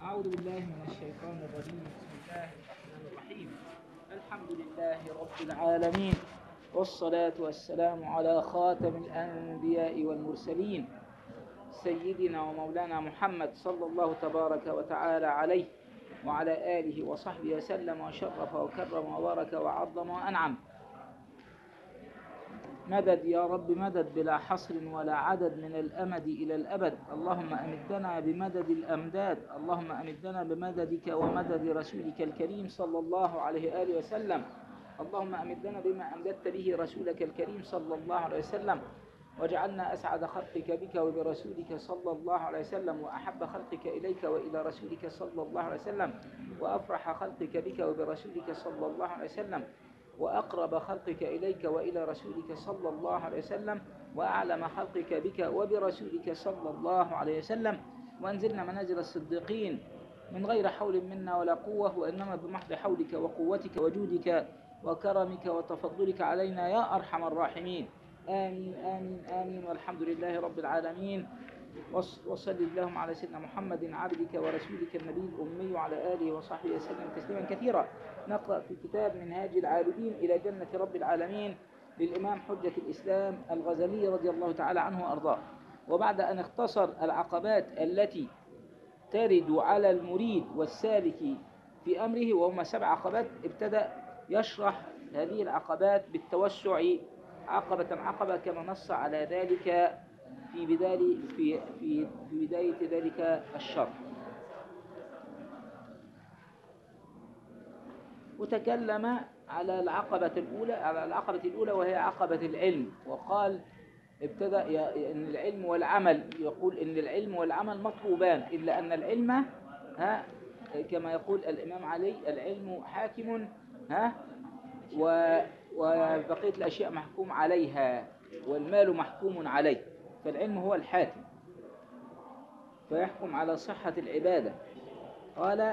أعوذ بالله من الشيطان الرجيم بسم الله الرحمن الرحيم الحمد لله رب العالمين والصلاة والسلام على خاتم الأنبياء والمرسلين سيدنا ومولانا محمد صلى الله تبارك وتعالى عليه وعلى آله وصحبه وسلم وشرف وكرم وبارك وعظم وأنعم مدد يا رب مدد بلا حصر ولا عدد من الأمد إلى الأبد اللهم أمدنا بمدد الأمداد اللهم أمدنا بمددك ومدد رسولك الكريم صلى الله عليه وآله وسلم اللهم أمدنا بما أمددت به رسولك الكريم صلى الله عليه وسلم واجعلنا أسعد خلقك بك وبرسولك صلى الله عليه وسلم وأحب خلقك إليك وإلى رسولك صلى الله عليه وسلم وأفرح خلقك بك وبرسولك صلى الله عليه وسلم وأقرب خلقك إليك وإلى رسولك صلى الله عليه وسلم وأعلم خلقك بك وبرسولك صلى الله عليه وسلم وأنزلنا منازل الصديقين من غير حول منا ولا قوة وإنما بمحض حولك وقوتك وجودك وكرمك وتفضلك علينا يا أرحم الراحمين آمين آمين آمين والحمد لله رب العالمين وصل اللهم على سيدنا محمد عبدك ورسولك النبي الأمي وعلى آله وصحبه وسلم تسليما كثيرا نقرأ في كتاب منهاج العابدين إلى جنة رب العالمين للإمام حجة الإسلام الغزالي رضي الله تعالى عنه وأرضاه وبعد أن اختصر العقبات التي ترد على المريد والسالك في أمره وهم سبع عقبات ابتدأ يشرح هذه العقبات بالتوسع عقبة عقبة كما نص على ذلك في بداية في في في بداية ذلك الشرح وتكلم على العقبة الأولى على العقبة الأولى وهي عقبة العلم وقال ابتدأ أن العلم والعمل يقول أن العلم والعمل مطلوبان إلا أن العلم ها كما يقول الإمام علي العلم حاكم ها وبقية الأشياء محكوم عليها والمال محكوم عليه فالعلم هو الحاكم فيحكم على صحة العبادة قال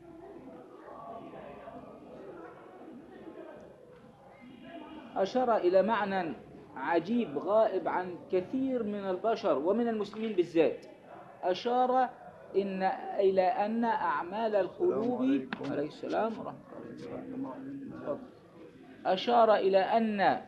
أشار إلى معنى عجيب غائب عن كثير من البشر ومن المسلمين بالذات أشار إن إلى أن أعمال القلوب عليه السلام ورحمة الله أشار إلى أن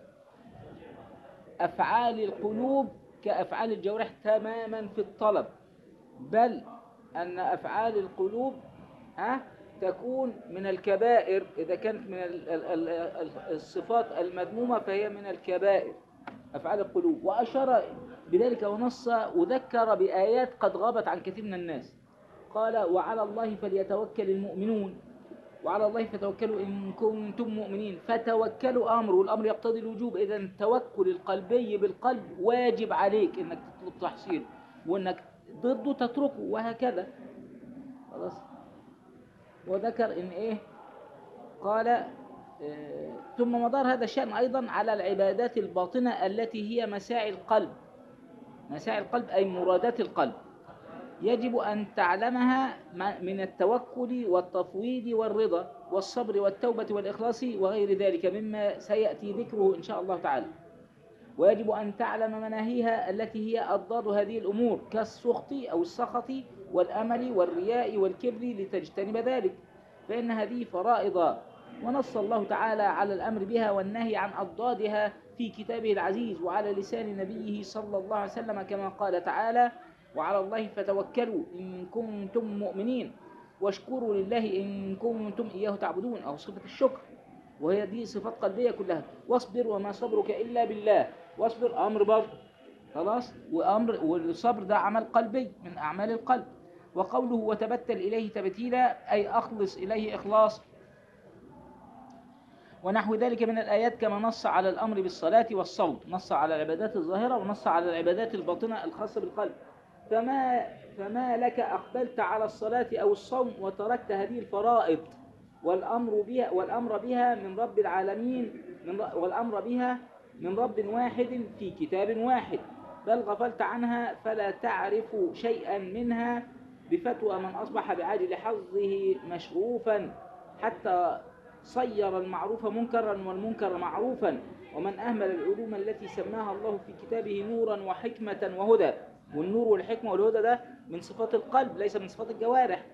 أفعال القلوب كأفعال الجوارح تماما في الطلب بل أن أفعال القلوب ها تكون من الكبائر إذا كانت من الصفات المذمومة فهي من الكبائر أفعال القلوب وأشار بذلك ونص وذكر بآيات قد غابت عن كثير من الناس قال وعلى الله فليتوكل المؤمنون وعلى الله فتوكلوا إن كنتم مؤمنين فتوكلوا أمر والأمر يقتضي الوجوب إذا التوكل القلبي بالقلب واجب عليك إنك تطلب تحصيل وإنك ضده تتركه وهكذا خلاص وذكر إن إيه قال آه ثم مدار هذا الشأن أيضا على العبادات الباطنة التي هي مساعي القلب مساعي القلب أي مرادات القلب يجب أن تعلمها من التوكل والتفويض والرضا والصبر والتوبة والإخلاص وغير ذلك مما سيأتي ذكره إن شاء الله تعالى ويجب أن تعلم مناهيها التي هي أضداد هذه الأمور كالسخط أو السخط والأمل والرياء والكبر لتجتنب ذلك فإن هذه فرائض ونص الله تعالى على الأمر بها والنهي عن أضدادها في كتابه العزيز وعلى لسان نبيه صلى الله عليه وسلم كما قال تعالى وعلى الله فتوكلوا إن كنتم مؤمنين واشكروا لله إن كنتم إياه تعبدون أو صفة الشكر وهي دي صفات قلبية كلها واصبر وما صبرك إلا بالله واصبر أمر برضه خلاص وأمر والصبر ده عمل قلبي من أعمال القلب وقوله وتبتل إليه تبتيلا أي أخلص إليه إخلاص ونحو ذلك من الآيات كما نص على الأمر بالصلاة والصوم نص على العبادات الظاهرة ونص على العبادات الباطنة الخاصة بالقلب فما, فما لك أقبلت على الصلاة أو الصوم وتركت هذه الفرائض والأمر بها, والأمر بها من رب العالمين من والأمر بها من رب واحد في كتاب واحد بل غفلت عنها فلا تعرف شيئا منها بفتوى من أصبح بعاجل حظه مشروفا حتى صير المعروف منكرا والمنكر معروفا ومن أهمل العلوم التي سماها الله في كتابه نورا وحكمة وهدى والنور والحكمة والهدى ده من صفات القلب ليس من صفات الجوارح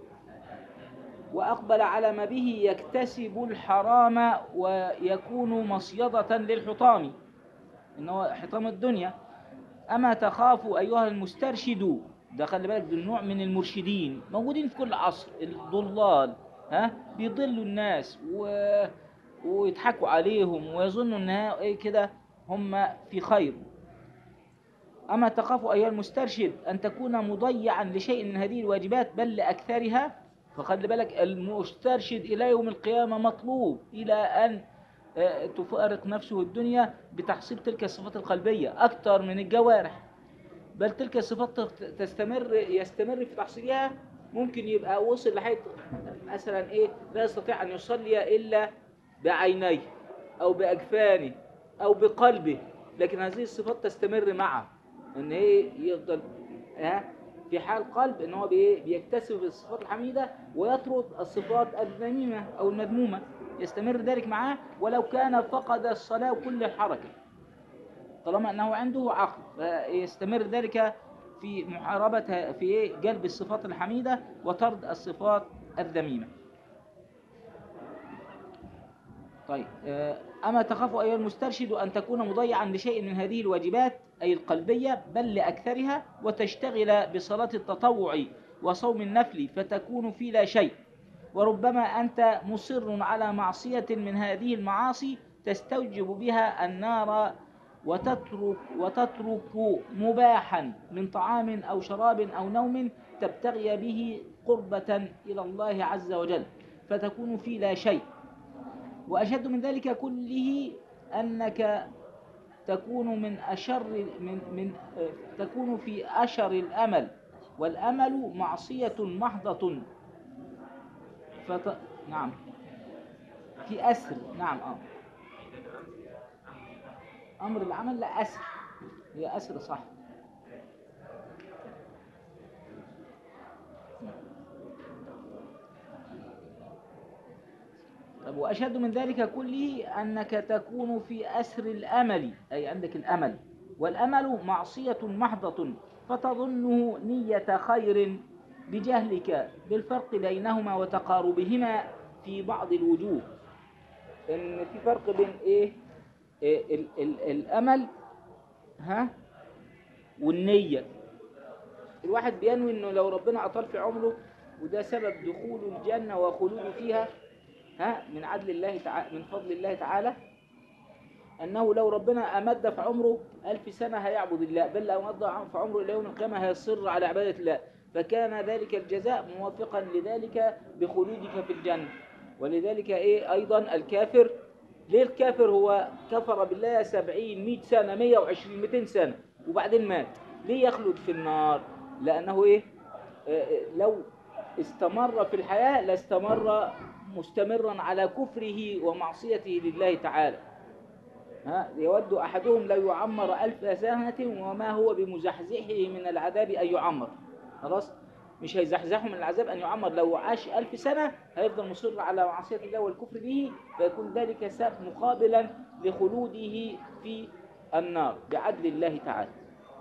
وأقبل على ما به يكتسب الحرام ويكون مصيدة للحطام إن هو حطام الدنيا أما تخاف أيها المسترشد ده خلي بالك ده نوع من المرشدين موجودين في كل عصر الضلال ها بيضلوا الناس و... ويضحكوا عليهم ويظنوا انها ايه كده هم في خير أما تخاف أيها المسترشد أن تكون مضيعا لشيء من هذه الواجبات بل لأكثرها فخلي بالك المسترشد إلى يوم القيامة مطلوب إلى أن آه، تفارق نفسه الدنيا بتحصيل تلك الصفات القلبية أكثر من الجوارح بل تلك الصفات تستمر يستمر في تحصيلها ممكن يبقى وصل لحيث مثلا ايه لا يستطيع ان يصلي الا بعينيه او باجفانه او بقلبه لكن هذه الصفات تستمر معه ان هي يفضل ها في حال قلب ان هو بي- بيكتسب الصفات الحميده ويطرد الصفات الذميمه او المذمومه يستمر ذلك معاه ولو كان فقد الصلاه وكل الحركه طالما انه عنده عقل فيستمر ذلك في محاربة في جلب الصفات الحميدة وطرد الصفات الذميمة طيب آه، أما تخاف أيها المسترشد أن تكون مضيعا لشيء من هذه الواجبات أي القلبية بل لأكثرها وتشتغل بصلاة التطوع وصوم النفل فتكون في لا شيء وربما أنت مصر على معصية من هذه المعاصي تستوجب بها النار وتترك وتترك مباحا من طعام أو شراب أو نوم تبتغي به قربة إلى الله عز وجل فتكون في لا شيء وأشد من ذلك كله أنك تكون من أشر من من آه، تكون في أشر الأمل والأمل معصية محضة فت... نعم في أسر نعم آه. أمر العمل لا أسر هي أسر صح طب وأشد من ذلك كله أنك تكون في أسر الأمل أي عندك الأمل والأمل معصية محضة فتظنه نية خير بجهلك بالفرق بينهما وتقاربهما في بعض الوجوه إن في فرق بين إيه, إيه ال ال الأمل ها والنية الواحد بينوي إنه لو ربنا أطال في عمره وده سبب دخول الجنة وخلوده فيها ها من عدل الله تعالى من فضل الله تعالى أنه لو ربنا أمد في عمره ألف سنة هيعبد الله بل لو مد في عمره إلى يوم القيامة هيصر على عبادة الله فكان ذلك الجزاء موافقا لذلك بخلودك في الجنة ولذلك إيه أيضا الكافر ليه الكافر هو كفر بالله سبعين مئة سنة مية وعشرين مئتين سنة وبعدين مات ليه يخلد في النار لأنه إيه آه، آه، لو استمر في الحياة لاستمر مستمرا على كفره ومعصيته لله تعالى ها يود أحدهم لو يعمر ألف سنة وما هو بمزحزحه من العذاب أن يعمر خلاص مش هيزحزحه من العذاب أن يعمر لو عاش ألف سنة هيفضل مصر على معصية الله والكفر به فيكون ذلك سبب مقابلا لخلوده في النار بعدل الله تعالى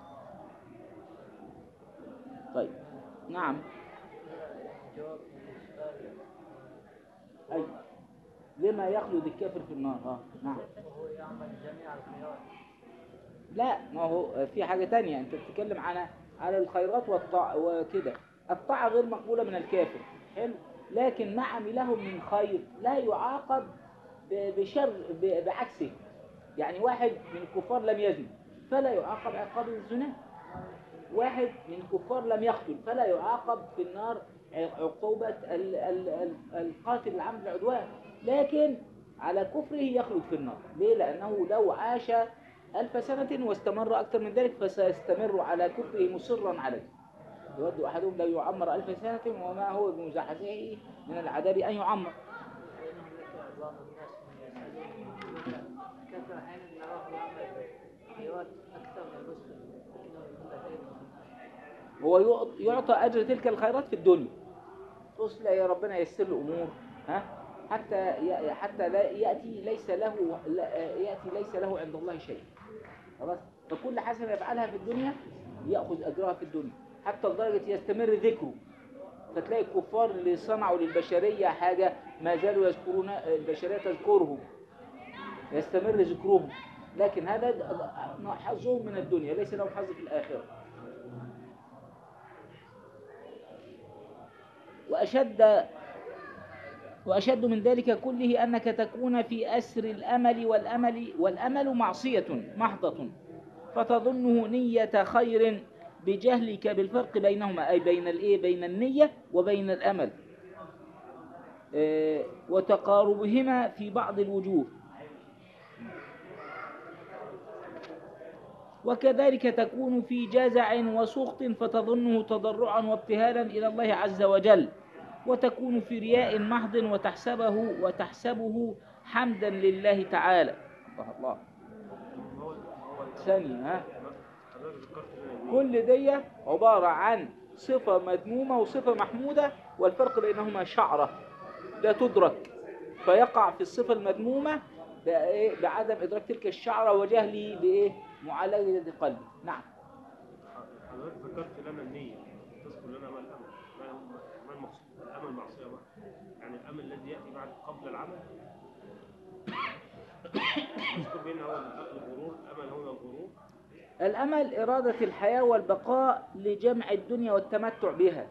طيب نعم جواب السؤال أي لما يخلد الكافر في النار اه نعم وهو يعمل جميع الخيرات لا ما هو في حاجة تانية انت بتتكلم على على الخيرات والطاعة وكده الطاعة غير مقبولة من الكافر حلو لكن ما عمله من خير لا يعاقب ب- بشر ب- بعكسه يعني واحد من الكفار لم يزن فلا يعاقب عقاب الزنا واحد من الكفار لم يقتل فلا يعاقب في النار عقوبة ال- ال- ال- القاتل العمد العدوان لكن على كفره يخلد في النار ليه؟ لأنه لو عاش ألف سنة واستمر أكثر من ذلك فسيستمر على كفره مصرا عليه يود أحدهم لو يعمر ألف سنة وما هو بمزحزحه من العذاب أن يعمر وإنهم لك بعض الناس من يسألون كيف أحيانا نراه يعمل خيرات أكثر من المسلم لكنه يكون لديه هو يعط- يعطى أجر تلك الخيرات في الدنيا تصل يا ربنا ييسر له أمور ها حتى ي- حتى لا يأتي ليس له لا- يأتي ليس له عند الله شيء خلاص فكل حسنة يفعلها في الدنيا يأخذ أجرها في الدنيا حتى لدرجة يستمر ذكره فتلاقي الكفار اللي صنعوا للبشرية حاجة ما زالوا يذكرون البشرية تذكرهم يستمر ذكرهم لكن هذا حظهم من الدنيا ليس لهم حظ في الآخرة وأشد وأشد من ذلك كله أنك تكون في أسر الأمل والأمل والأمل معصية محضة فتظنه نية خير بجهلك بالفرق بينهما أي بين الإيه بين النية وبين الأمل آه، وتقاربهما في بعض الوجوه وكذلك تكون في جزع وسخط فتظنه تضرعا وابتهالا إلى الله عز وجل وتكون في رياء محض وتحسبه وتحسبه حمدا لله تعالى الله الله هو هو ثانية ها حضرتك ذكرت ان كل دي عبارة عن صفة مذمومة وصفة محمودة والفرق بينهما شعرة لا تدرك فيقع في الصفة المذمومة بإيه؟ بعدم إدراك تلك الشعرة وجهله بإيه؟ معالجة قلبه نعم حضرتك ذكرت لنا النية تذكر لنا ما الامل ما ما المقصود الامل معصية ما يعني الامل الذي ياتي بعد قبل العمل تذكر بين هو الغرور الامل هو الغرور الأمل إرادة الحياة والبقاء لجمع الدنيا والتمتع بها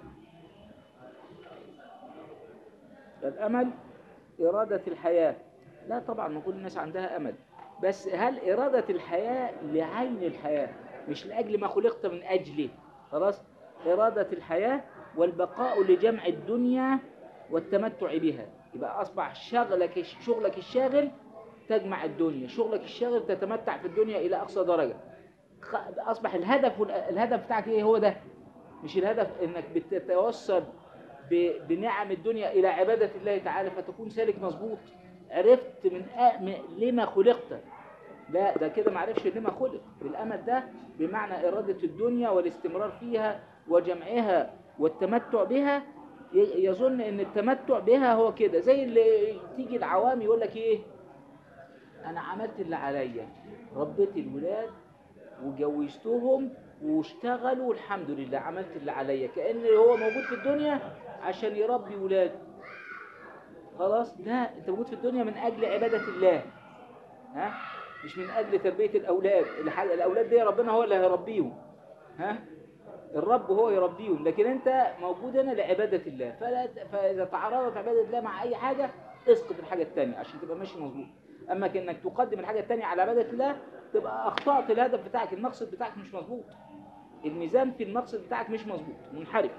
الأمل إرادة الحياة لا طبعا ما كل الناس عندها أمل بس هل إرادة الحياة لعين الحياة مش لأجل ما خلقت من أجله خلاص إرادة الحياة والبقاء لجمع الدنيا والتمتع بها يبقى أصبح شغلك شغلك الشاغل تجمع الدنيا شغلك الشاغل تتمتع في الدنيا إلى أقصى درجة خ- أصبح الهدف الهدف بتاعك إيه هو ده مش الهدف إنك بتتوصل ب- بنعم الدنيا إلى عبادة الله تعالى فتكون سالك مظبوط عرفت من أ... من لما خلقت لا ده كده ما عرفش لما خلق الأمل ده بمعنى إرادة الدنيا والاستمرار فيها وجمعها والتمتع بها ي- يظن ان التمتع بها هو كده زي اللي تيجي العوام يقول لك ايه انا عملت اللي عليا ربيت الولاد وجوزتهم واشتغلوا الحمد لله عملت اللي عليا كأن هو موجود في الدنيا عشان يربي ولاده خلاص ده انت موجود في الدنيا من اجل عبادة الله ها مش من اجل تربية الاولاد الح- الاولاد دي ربنا هو اللي هيربيهم ها الرب هو يربيهم لكن انت موجود هنا لعبادة الله فلا ت- فاذا تعارضت عبادة الله مع اي حاجة اسقط الحاجة التانية عشان تبقى ماشي مظبوط اما انك تقدم الحاجة التانية على عبادة الله تبقى اخطأت الهدف بتاعك المقصد بتاعك مش مظبوط الميزان في المقصد بتاعك مش مظبوط منحرف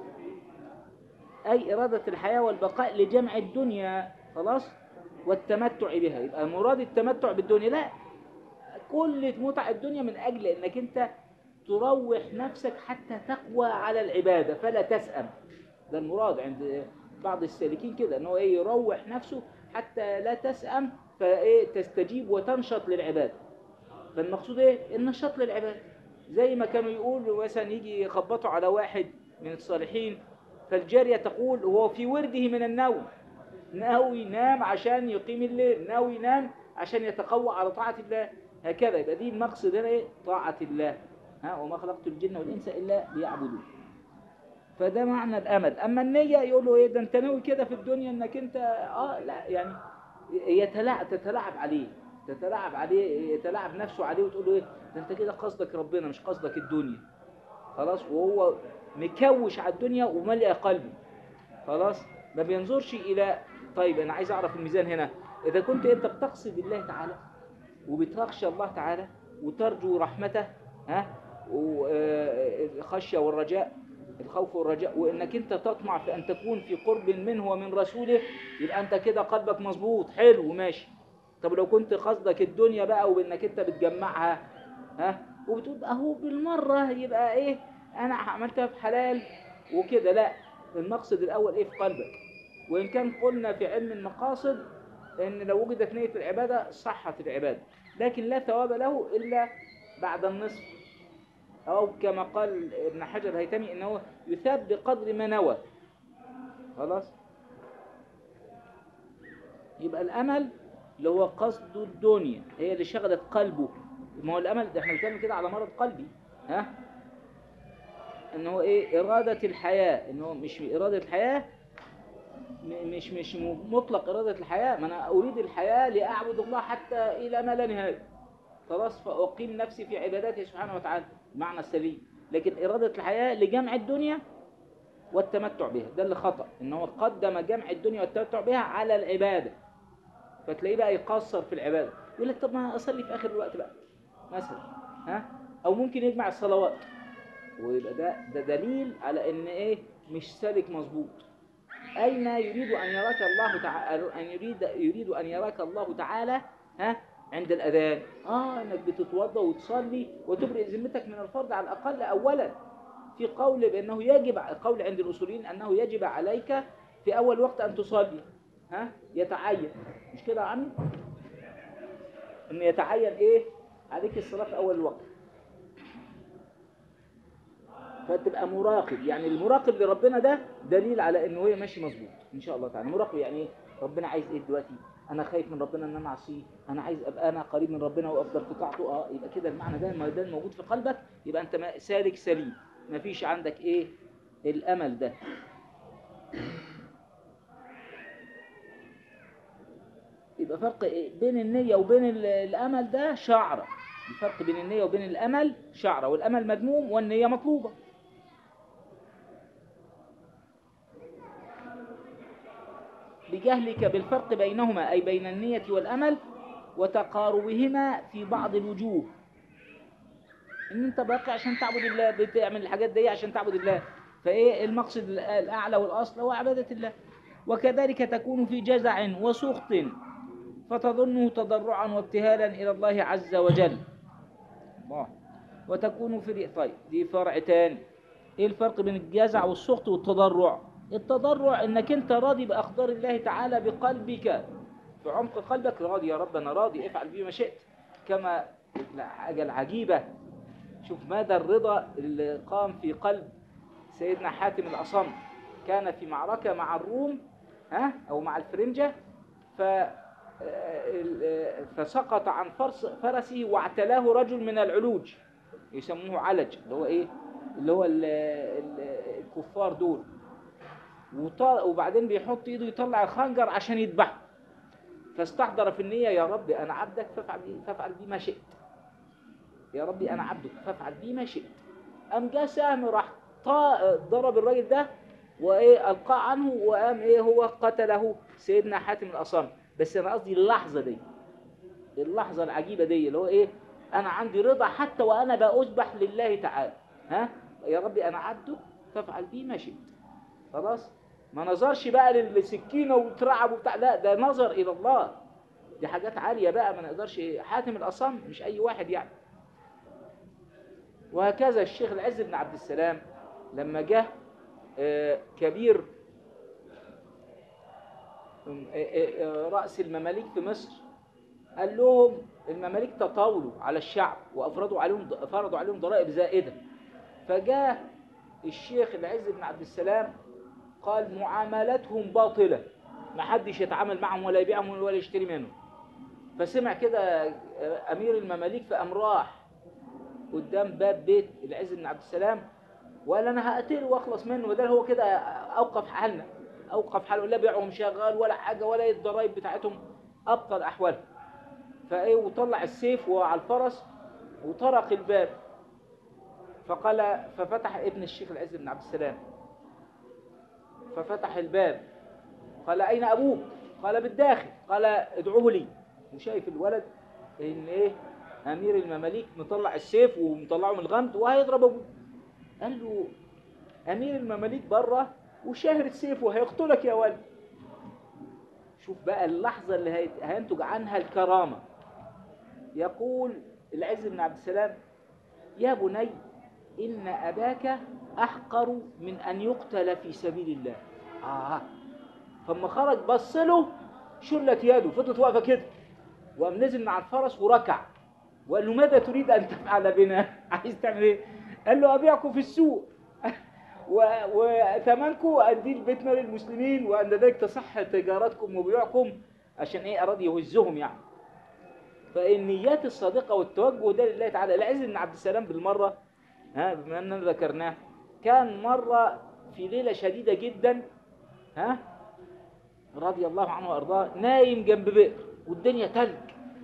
أي إرادة الحياة والبقاء لجمع الدنيا خلاص والتمتع بها يبقى مراد التمتع بالدنيا لا كل متع الدنيا من أجل أنك أنت تروح نفسك حتى تقوى على العبادة فلا تسأم ده المراد عند بعض السالكين كده أنه إيه يروح نفسه حتى لا تسأم فإيه تستجيب وتنشط للعبادة فالمقصود إيه النشاط للعبادة زي ما كانوا يقولوا مثلا يجي يخبطوا على واحد من الصالحين فالجارية تقول هو في ورده من النوم ناوي ينام عشان يقيم الليل ناوي ينام عشان يتقوى على طاعة الله هكذا يبقى دي المقصد هنا ايه طاعة الله ها وما خلقت الجن والإنس إلا ليعبدون فده معنى الأمل أما النية يقولوا ايه ده انت ناوي كده في الدنيا انك انت اه لا يعني يتلاعب تتلاعب عليه تتلاعب عليه يتلاعب نفسه عليه وتقول له ايه ده انت كده قصدك ربنا مش قصدك الدنيا خلاص وهو مكوش على الدنيا وملئ قلبه خلاص ما بينظرش الى طيب انا عايز اعرف الميزان هنا اذا كنت انت بتقصد الله تعالى وبتخشى الله تعالى وترجو رحمته ها والخشيه والرجاء الخوف والرجاء وانك انت تطمع في ان تكون في قرب منه ومن رسوله يبقى انت كده قلبك مظبوط حلو وماشي طب لو كنت قصدك الدنيا بقى وانك انت بتجمعها ها وبتقول اهو بالمره يبقى ايه انا عملتها في حلال وكده لا المقصد الاول ايه في قلبك وان كان قلنا في علم المقاصد ان لو وجدت نيه العباده صحت العباده لكن لا ثواب له الا بعد النصف او كما قال ابن حجر الهيتمي انه يثاب بقدر ما نوى خلاص يبقى الامل اللي هو قصد الدنيا هي اللي شغلت قلبه ما هو الامل ده احنا بنتكلم كده على مرض قلبي ها ان هو ايه إرادة الحياة ان هو مش إرادة الحياة م- مش مش م- مطلق إرادة الحياة ما أنا أريد الحياة لأعبد الله حتى إلى ما لا نهاية خلاص فأقيم نفسي في عباداته سبحانه وتعالى معنى السليم لكن إرادة الحياة لجمع الدنيا والتمتع بها ده اللي خطأ إن هو قدم جمع الدنيا والتمتع بها على العبادة فتلاقيه بقى يقصر في العبادة يقول لك طب ما أصلي في آخر الوقت بقى مثلا ها أو ممكن يجمع الصلوات ويبقى ده ده دليل على إن إيه مش سالك مظبوط أين يريد أن يراك الله تعالى أن يريد يريد أن يراك الله تعالى ها عند الأذان آه إنك بتتوضأ وتصلي وتبرئ ذمتك من الفرض على الأقل أولا في قول بأنه يجب قول عند الأصوليين أنه يجب عليك في أول وقت أن تصلي ها يتعين مش كده يا عمي إن يتعين إيه عليك الصلاة في أول الوقت فتبقى مراقب يعني المراقب لربنا ده دليل على انه هو ماشي مظبوط ان شاء الله تعالى مراقب يعني ايه ربنا عايز ايه دلوقتي انا خايف من ربنا ان انا اعصيه انا عايز ابقى انا قريب من ربنا وافضل في طاعته اه يبقى كده المعنى ده ما ده موجود في قلبك يبقى انت ما- سالك سليم ما فيش عندك ايه الامل ده يبقى فرق إيه؟ بين النية وبين ال- الامل ده شعرة الفرق بين النية وبين الامل شعرة والامل مذموم والنية مطلوبة بجهلك بالفرق بينهما أي بين النية والأمل وتقاربهما في بعض الوجوه إن أنت باقي عشان تعبد الله بتعمل الحاجات دي عشان تعبد الله فإيه المقصد الأعلى والأصل هو عبادة الله وكذلك تكون في جزع وسخط فتظنه تضرعا وابتهالا إلى الله عز وجل الله وتكون في ري- طيب دي فرع تاني ايه الفرق بين الجزع والسخط والتضرع التضرع انك انت راضي باقدار الله تعالى بقلبك في عمق قلبك راضي يا رب انا راضي افعل بي ما شئت كما الحاجه العجيبه شوف مدى الرضا اللي قام في قلب سيدنا حاتم الاصم كان في معركه مع الروم ها او مع الفرنجه ف فسقط عن فرس فرسه واعتلاه رجل من العلوج يسموه علج اللي هو ايه اللي هو ال ال الكفار دول وط- وبعدين بيحط ايده يطلع الخنجر عشان يذبحه فاستحضر في النية يا رب انا عبدك فافعل بي فافعل بي ما شئت يا ربي انا عبدك فافعل بي ما شئت قام جه سهم راح طا- ضرب الراجل ده وايه القاه عنه وقام ايه هو قتله سيدنا حاتم الاصم بس انا قصدي اللحظه دي اللحظه العجيبه دي اللي هو ايه انا عندي رضا حتى وانا بأذبح لله تعالى ها يا ربي انا عبدك فافعل بي ما شئت خلاص ما نظرش بقى للسكينه وترعب وبتاع لا ده نظر الى الله دي حاجات عاليه بقى ما نقدرش حاتم الاصم مش اي واحد يعني وهكذا الشيخ العز بن عبد السلام لما جه آه، كبير آه، آه، آه، رأس المماليك في مصر قال لهم المماليك تطاولوا على الشعب وافرضوا عليهم فرضوا عليهم ضرائب زائده فجاء الشيخ العز بن عبد السلام قال معاملتهم باطله ما حدش يتعامل معهم ولا يبيعهم ولا يشتري منهم فسمع كده امير المماليك فقام راح قدام باب بيت العز بن عبد السلام وقال انا هقتله واخلص منه بدل هو كده اوقف حالنا اوقف حاله لا بيعهم شغال ولا حاجه ولا الضرايب بتاعتهم ابطل احوالهم فايه وطلع السيف وهو على الفرس وطرق الباب فقال ففتح ابن الشيخ العز بن عبد السلام ففتح الباب قال اين ابوك قال بالداخل قال ادعوه لي وشايف الولد ان ايه امير المماليك مطلع السيف ومطلعه من الغمد وهيضرب ابوه قال له امير المماليك بره وشاهر السيف وهيقتلك يا ولد شوف بقى اللحظة اللي هي- هينتج عنها الكرامة يقول العز بن عبد السلام يا بني إن أباك أحقر من أن يقتل في سبيل الله آه فلما خرج بص له شلت يده فضلت واقفة كده وقام نزل من على الفرس وركع وقال له ماذا تريد أن تفعل بنا عايز تعمل إيه قال له أبيعكم في السوق و- وثمنكم أديه لبيتنا للمسلمين وعند ذلك تصح تجارتكم وبيوعكم عشان إيه أراد يهزهم يعني فالنيات الصادقة والتوجه ده لله تعالى العز بن عبد السلام بالمرة ها بما أننا ذكرناه كان مرة في ليلة شديدة جدا ها رضي الله عنه وارضاه نايم جنب بئر والدنيا تلج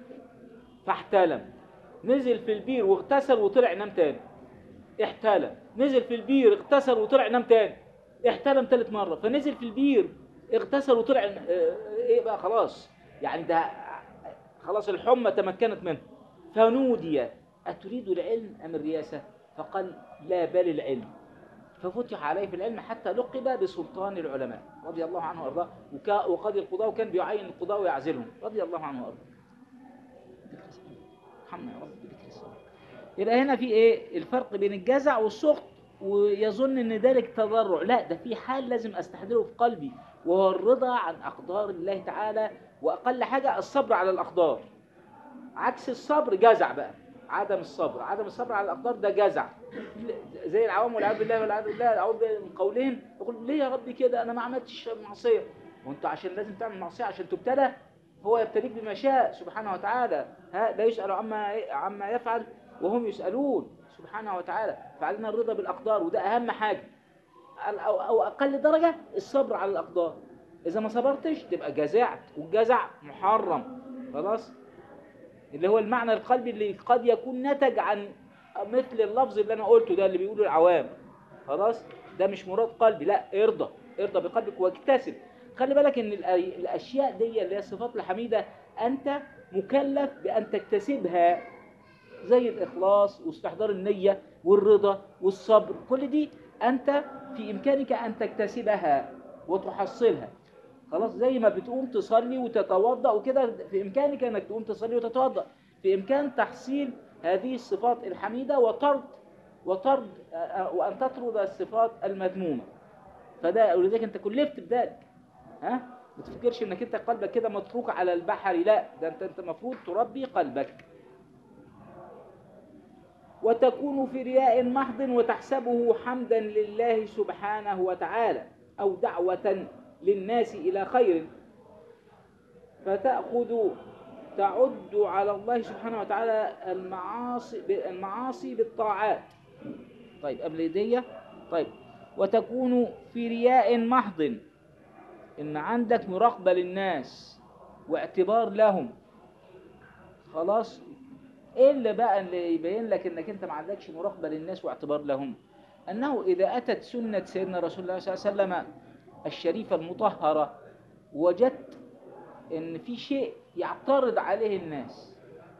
فاحتلم نزل في البير واغتسل وطلع نام تاني احتلم نزل في البير اغتسل وطلع نام تاني احتلم ثالث مرة فنزل في البير اغتسل وطلع اه، ايه بقى خلاص يعني ده خلاص الحمى تمكنت منه فنودي أتريد العلم أم الرياسة فقال لا بل العلم ففتح عليه في العلم حتى لقب بسلطان العلماء رضي الله عنه وارضاه وكا- وقاضي القضاء وكان بيعين القضاء ويعزلهم رضي الله عنه وارضاه ارحمنا يا رب بذكر الصلاة يبقى هنا في ايه الفرق بين الجزع والسخط ويظن ان ذلك تضرع لا ده في حال لازم استحضره في قلبي وهو الرضا عن اقدار الله تعالى واقل حاجه الصبر على الاقدار عكس الصبر جزع بقى عدم الصبر عدم الصبر على الاقدار ده جزع زي العوام والعياذ بالله والعياذ بالله اعوذ بالله من قولهم يقول ليه يا رب كده انا ما عملتش معصيه وانت عشان لازم تعمل معصيه عشان تبتلى هو يبتليك بما شاء سبحانه وتعالى ها لا يسأل عما عما يفعل وهم يسألون سبحانه وتعالى فعلينا الرضا بالأقدار وده أهم حاجة أو, أو أقل درجة الصبر على الأقدار إذا ما صبرتش تبقى جزعت والجزع محرم خلاص اللي هو المعنى القلبي اللي قد يكون نتج عن مثل اللفظ اللي أنا قلته ده اللي بيقوله العوام خلاص ده مش مراد قلبي لا ارضى ارضى بقلبك واكتسب خلي بالك ان الأ- الاشياء دي اللي هي الصفات الحميده انت مكلف بان تكتسبها زي الاخلاص واستحضار النيه والرضا والصبر كل دي انت في امكانك ان تكتسبها وتحصلها خلاص زي ما بتقوم تصلي وتتوضا وكده في امكانك انك تقوم تصلي وتتوضا في امكان تحصيل هذه الصفات الحميده وطرد وطرد آه، آه، وان تطرد الصفات المذمومه فده ولذلك انت كلفت بذلك ها ما تفكرش انك انت قلبك كده متروك على البحر لا ده انت انت المفروض تربي قلبك وتكون في رياء محض وتحسبه حمدا لله سبحانه وتعالى او دعوة للناس الى خير فتأخذ تعد على الله سبحانه وتعالى المعاصي المعاصي بالطاعات طيب قبل دي طيب وتكون في رياء محض ان عندك مراقبة للناس واعتبار لهم خلاص ايه اللي بقى اللي يبين لك انك انت ما عندكش مراقبة للناس واعتبار لهم انه اذا اتت سنة سيدنا رسول الله صلى الله عليه وسلم الشريفة المطهرة وجدت ان في شيء يعترض عليه الناس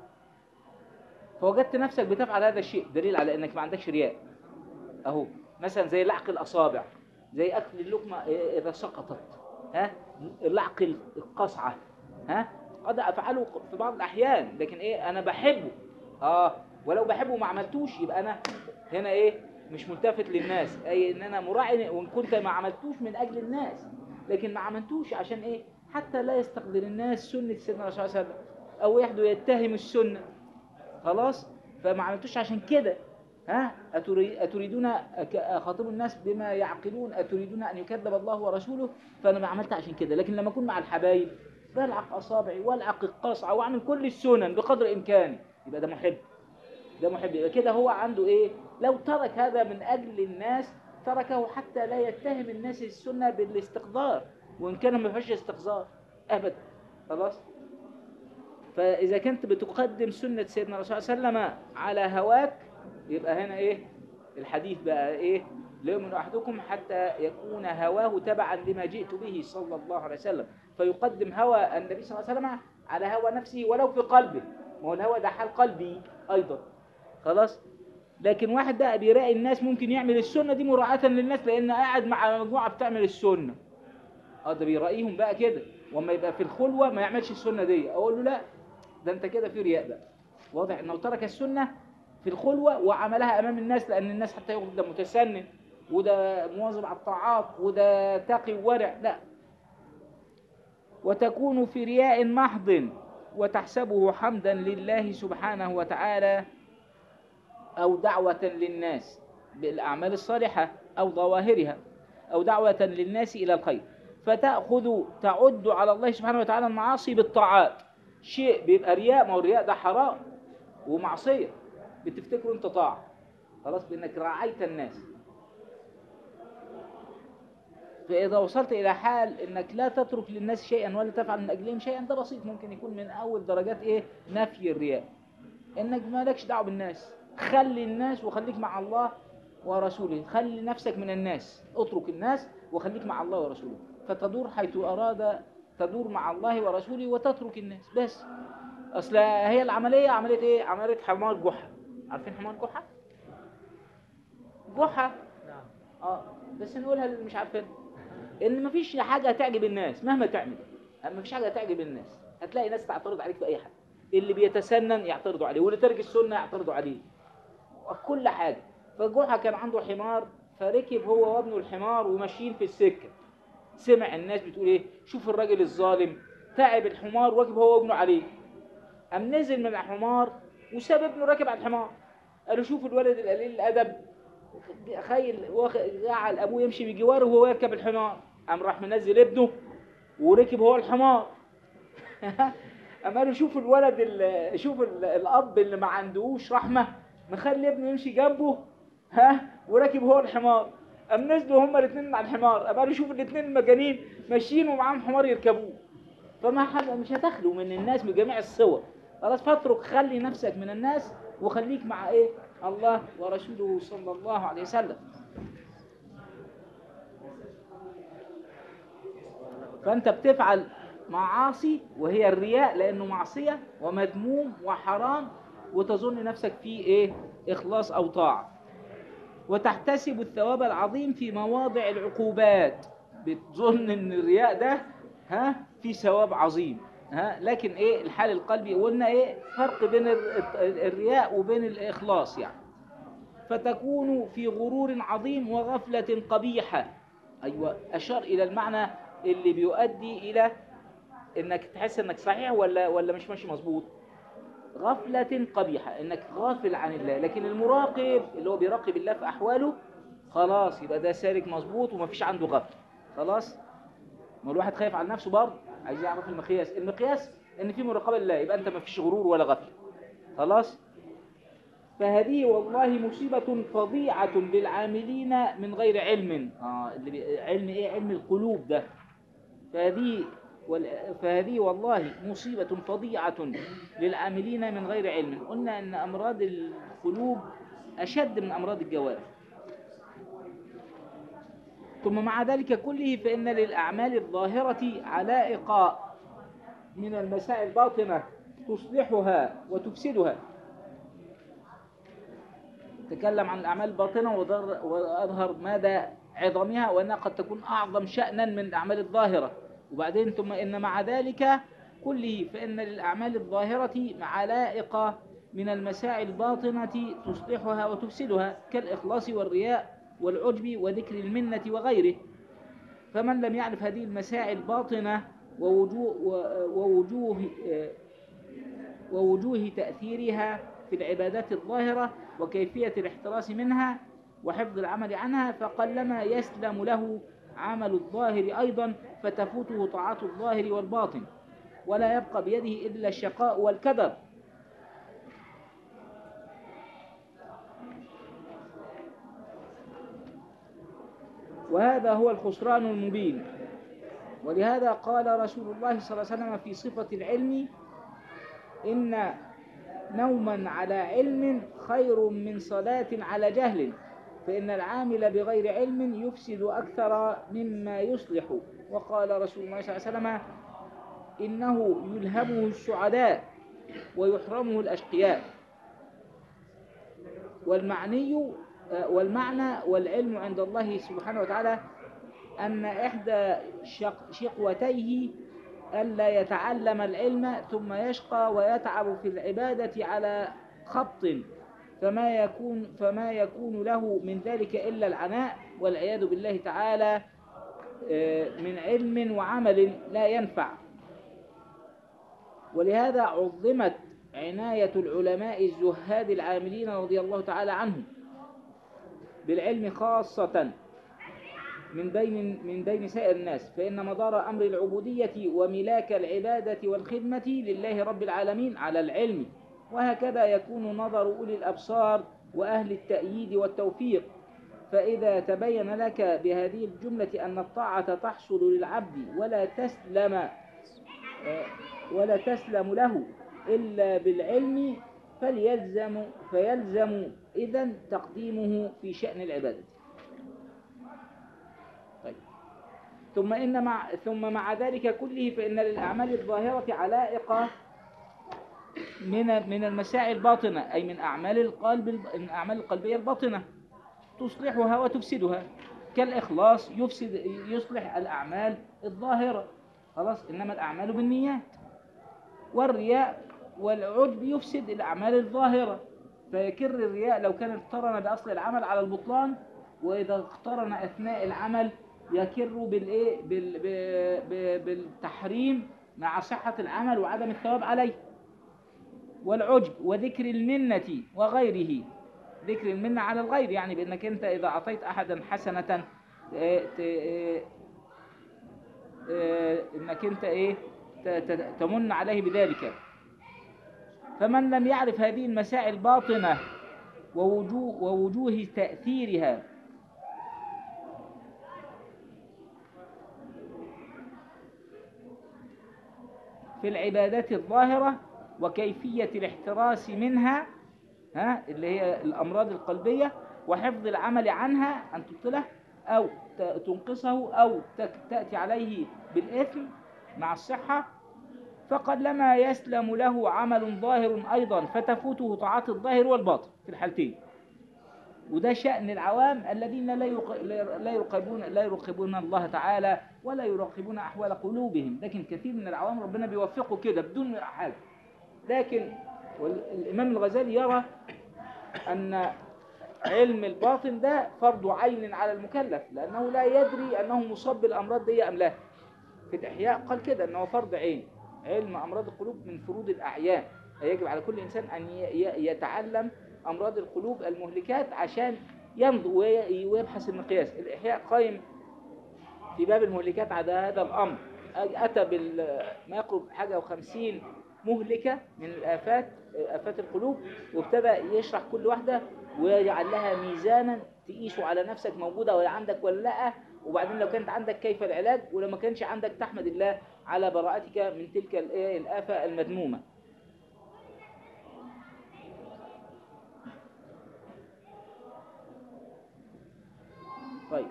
فوجدت نفسك بتفعل هذا الشيء دليل على انك ما عندكش رياء اهو مثلا زي لعق الاصابع زي اكل اللقمه اذا سقطت ها لعق القصعه ها قد افعله في بعض الاحيان لكن ايه انا بحبه اه ولو بحبه ما عملتوش يبقى انا هنا ايه مش ملتفت للناس اي ان انا مراعي وان كنت ما عملتوش من اجل الناس لكن ما عملتوش عشان ايه حتى لا يستقدر الناس سنه سيدنا الرسول صلى الله عليه وسلم او يحدو يتهم السنه خلاص فما عملتوش عشان كده ها أتري- أتريدون أك- أخاطب الناس بما يعقلون أتريدون أن يكذب الله ورسوله فأنا ما عملت عشان كده لكن لما أكون مع الحبايب بلعق أصابعي والعق القصعة وأعمل كل السنن بقدر إمكاني يبقى ده محب ده محب يبقى كده هو عنده إيه لو ترك هذا من أجل الناس تركه حتى لا يتهم الناس السنة بالاستقذار وإن كان ما فيهاش استقذار أبدا خلاص فإذا كنت بتقدم سنة سيدنا الرسول صلى الله عليه وسلم على هواك يبقى هنا إيه الحديث بقى إيه لا يؤمن أحدكم حتى يكون هواه تبعا لما جئت به صلى الله عليه وسلم فيقدم هوى النبي صلى الله عليه وسلم على هوى نفسه ولو في قلبه ما هو الهوى ده حال قلبي أيضا خلاص لكن واحد بقى بيراقي الناس ممكن يعمل السنة دي مراعاة للناس لأن قاعد مع مجموعة بتعمل السنة اه ده بيراقيهم بقى كده واما يبقى في الخلوة ما يعملش السنة دي اقول له لا ده انت كده في رياء بقى واضح انه ترك السنة في الخلوة وعملها امام الناس لان الناس حتى يقول ده متسنن وده مواظب على الطاعات وده تقي وورع لا وتكون في رياء محض وتحسبه حمدا لله سبحانه وتعالى أو دعوة للناس بالأعمال الصالحة أو ظواهرها أو دعوة للناس إلى الخير فتأخذ تعد على الله سبحانه وتعالى المعاصي بالطاعات شيء بيبقى رياء ما هو الرياء ده حرام ومعصية بتفتكره انت طاعة خلاص بانك راعيت الناس فإذا وصلت إلى حال إنك لا تترك للناس شيئا ولا تفعل من أجلهم شيئا ده بسيط ممكن يكون من أول درجات إيه نفي الرياء إنك مالكش دعوة بالناس خلي الناس وخليك مع الله ورسوله خلي نفسك من الناس اترك الناس وخليك مع الله ورسوله فتدور حيث أراد تدور مع الله ورسوله وتترك الناس بس أصل هي العملية عملية إيه عملية حمار جحا عارفين حمار جحا جحا نعم اه بس نقولها اللي مش عارفين ان مفيش حاجه هتعجب الناس مهما تعمل مفيش حاجه هتعجب الناس هتلاقي ناس تعترض عليك في اي حاجه اللي بيتسنن يعترضوا عليه واللي ترك السنه يعترضوا عليه كل حاجه فجحا كان عنده حمار فركب هو وابنه الحمار وماشيين في السكه سمع الناس بتقول ايه شوف الراجل الظالم تعب الحمار واجب هو وابنه عليه قام نزل من الحمار وساب ابنه راكب على الحمار قالوا شوف الولد القليل الادب خيل واخ- جعل ابوه يمشي بجواره وهو يركب الحمار قام راح منزل ابنه وركب هو الحمار قام قالوا شوف الولد ال- شوف ال- الاب اللي ما عندهوش رحمه مخلي ابنه يمشي جنبه ها وراكب هو الحمار قام نزلوا هما الاثنين على الحمار قام قالوا شوف الاثنين المجانين ماشيين ومعاهم حمار يركبوه فما حد مش هتخلو من الناس بجميع الصور خلاص فاترك خلي نفسك من الناس وخليك مع ايه الله ورسوله صلى الله عليه وسلم فانت بتفعل معاصي وهي الرياء لانه معصية ومذموم وحرام وتظن نفسك فيه ايه اخلاص او طاعة وتحتسب الثواب العظيم في مواضع العقوبات بتظن ان الرياء ده ها في ثواب عظيم ها لكن ايه الحال القلبي قلنا ايه فرق بين الر- الرياء وبين الاخلاص يعني فتكون في غرور عظيم وغفلة قبيحة ايوه اشار الى المعنى اللي بيؤدي الى انك تحس انك صحيح ولا ولا مش ماشي مظبوط غفلة قبيحة انك غافل عن الله لكن المراقب اللي هو بيراقب الله في احواله خلاص يبقى ده سالك مظبوط ومفيش عنده غفلة خلاص ما الواحد خايف على نفسه برضه عايز يعرف المقياس المقياس ان في مراقبة لله يبقى انت مفيش غرور ولا غفلة خلاص فهذه والله مصيبة فظيعة للعاملين من غير علم آه اللي بي... علم ايه علم القلوب ده فهذه وال... فهذه والله مصيبة فظيعة للعاملين من غير علم قلنا ان امراض القلوب اشد من امراض الجوارح ثم مع ذلك كله فإن للأعمال الظاهرة علائق من المسائل الباطنة تصلحها وتفسدها تكلم عن الأعمال الباطنة وضر- وأظهر مدى عظمها وأنها قد تكون أعظم شأنا من الأعمال الظاهرة وبعدين ثم إن مع ذلك كله فإن للأعمال الظاهرة علائق من المسائل الباطنة تصلحها وتفسدها كالإخلاص والرياء والعجب وذكر المنة وغيره فمن لم يعرف هذه المسائل الباطنة ووجوه, ووجوه, ووجوه تأثيرها في العبادات الظاهرة وكيفية الاحتراس منها وحفظ العمل عنها فقلما يسلم له عمل الظاهر أيضا فتفوته طاعات الظاهر والباطن ولا يبقى بيده إلا الشقاء والكدر وهذا هو الخسران المبين ولهذا قال رسول الله صلى الله عليه وسلم في صفة العلم إن نوما على علم خير من صلاة على جهل فإن العامل بغير علم يفسد أكثر مما يصلح وقال رسول الله صلى الله عليه وسلم إنه يلهمه السعداء ويحرمه الأشقياء والمعني والمعنى والعلم عند الله سبحانه وتعالى أن إحدى شق شقوتيه ألا يتعلم العلم ثم يشقى ويتعب في العبادة على خط فما يكون فما يكون له من ذلك إلا العناء والعياذ بالله تعالى من علم وعمل لا ينفع ولهذا عظمت عناية العلماء الزهاد العاملين رضي الله تعالى عنهم بالعلم خاصة من بين من بين سائر الناس فإن مدار أمر العبودية وملاك العبادة والخدمة لله رب العالمين على العلم وهكذا يكون نظر أولي الأبصار وأهل التأييد والتوفيق فإذا تبين لك بهذه الجملة أن الطاعة تحصل للعبد ولا تسلم آه، ولا تسلم له إلا بالعلم فليلزم فيلزم إذا تقديمه في شأن العبادة طيب ثم إن مع ثم مع ذلك كله فإن للأعمال الظاهرة علائق من من المساعي الباطنة أي من أعمال القلب من الأعمال القلبية الباطنة تصلحها وتفسدها كالإخلاص يفسد يصلح الأعمال الظاهرة خلاص إنما الأعمال بالنيات والرياء والعجب يفسد الأعمال الظاهرة فيكر الرياء لو كان اقترن بأصل العمل على البطلان وإذا اقترن أثناء العمل يكر بالإيه بال ب- ب- بالتحريم مع صحة العمل وعدم الثواب عليه والعجب وذكر المنة وغيره ذكر المنة على الغير يعني بأنك أنت إذا أعطيت أحدا حسنة آه، ت- آه، آه، انك انت ايه ت- ت- تمن عليه بذلك فمن لم يعرف هذه المساعي الباطنة ووجوه, ووجوه تأثيرها في العبادات الظاهرة وكيفية الاحتراس منها ها اللي هي الأمراض القلبية وحفظ العمل عنها أن تبطله أو ت- تنقصه أو تك- تأتي عليه بالإثم مع الصحة فقد لما يسلم له عمل ظاهر أيضا فتفوته طاعات الظاهر والباطن في الحالتين وده شأن العوام الذين لا يق- لا يراقبون لا يراقبون الله تعالى ولا يراقبون أحوال قلوبهم لكن كثير من العوام ربنا بيوفقه كده بدون حاجة لكن والإمام الغزالي يرى أن علم الباطن ده فرض عين على المكلف لأنه لا يدري أنه مصاب بالأمراض دي أم لا في الإحياء قال كده أنه فرض عين علم أمراض القلوب من فروض الأعيان يجب على كل إنسان أن ي- ي- يتعلم أمراض القلوب المهلكات عشان ينظر وي- ويبحث المقياس الإحياء قائم في باب المهلكات على هذا الأمر أتى بال ما يقرب حاجة وخمسين مهلكة من الآفات آفات القلوب وابتدى يشرح كل واحدة ويجعل لها ميزانا تقيسه على نفسك موجودة ولا عندك ولا لا وبعدين لو كانت عندك كيف العلاج ولو ما كانش عندك تحمد الله على براءتك من تلك الإيه الآفة المذمومة طيب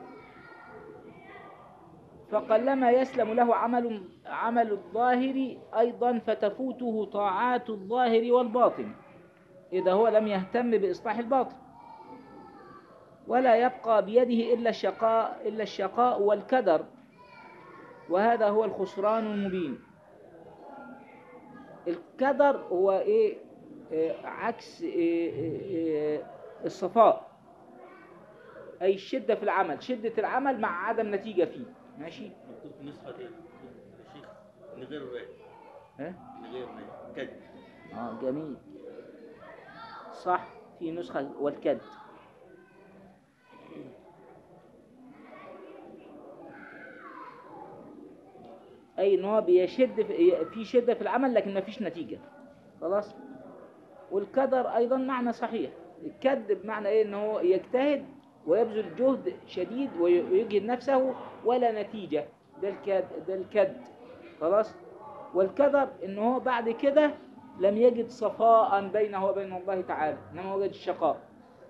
فقلما يسلم له عمل عمل الظاهر أيضا فتفوته طاعات الظاهر والباطن إذا هو لم يهتم بإصلاح الباطن ولا يبقى بيده إلا الشقاء إلا الشقاء والكدر وهذا هو الخسران المبين الكدر هو إيه آه، عكس إيه إيه إيه الصفاء أي الشدة في العمل شدة العمل مع عدم نتيجة فيه ماشي مكتوب في نسخة ايه؟ يا شيخ من غير راء ها من غير راء كد اه جميل صح في نسخة والكد أي إن هو بيشد في في شدة في العمل لكن ما فيش نتيجة خلاص والكدر أيضا معنى صحيح الكد بمعنى إيه إن هو يجتهد ويبذل جهد شديد وي- ويجهد نفسه ولا نتيجة ده الكد ده الكد خلاص والكدر إن هو بعد كده لم يجد صفاء بينه وبين الله تعالى إنما وجد الشقاء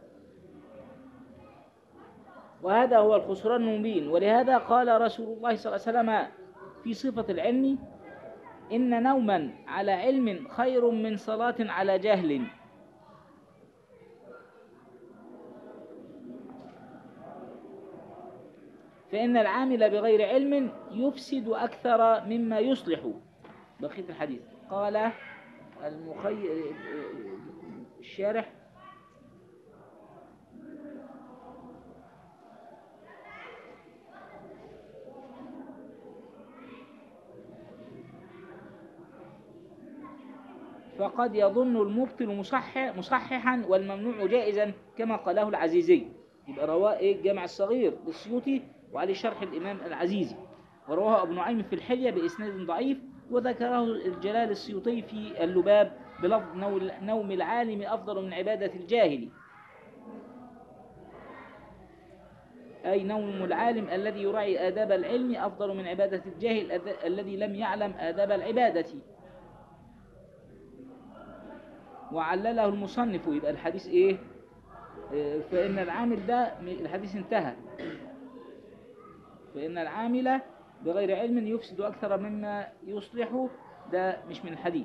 وهذا هو الخسران المبين ولهذا قال رسول الله صلى الله عليه وسلم في صفة العلم إن نوما على علم خير من صلاة على جهل فإن العامل بغير علم يفسد أكثر مما يصلح بقية الحديث قال المخي... الشارح فقد يظن المبطل مصحح مصححا والممنوع جائزا كما قاله العزيزي يبقى رواه ايه الجامع الصغير للسيوطي وعليه شرح الإمام العزيزي ورواه أبو نعيم في الحلية بإسناد ضعيف وذكره الجلال السيوطي في اللباب بلفظ نو- نوم العالم أفضل من عبادة الجاهل أي نوم العالم الذي يراعي آداب العلم أفضل من عبادة الجاهل الذ- الذي لم يعلم آداب العبادة وعلله المصنف يبقى الحديث إيه آه، فإن العامل ده م- الحديث انتهى فإن العامل بغير علم يفسد أكثر مما يصلحه ده مش من الحديث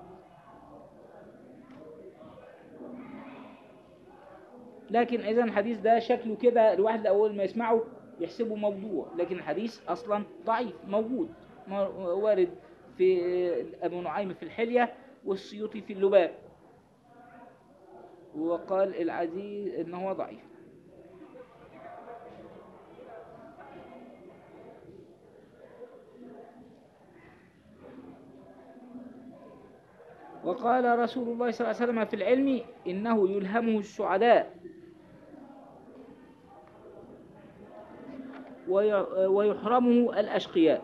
لكن إذا الحديث ده شكله كده الواحد أول ما يسمعه يحسبه موضوع لكن الحديث أصلا ضعيف موجود م- وارد في أبو نعيم في الحلية والسيوطي في اللباب وقال العزيز إنه هو ضعيف وقال رسول الله صلى الله عليه وسلم في العلم إنه يلهمه السعداء وي- ويحرمه الأشقياء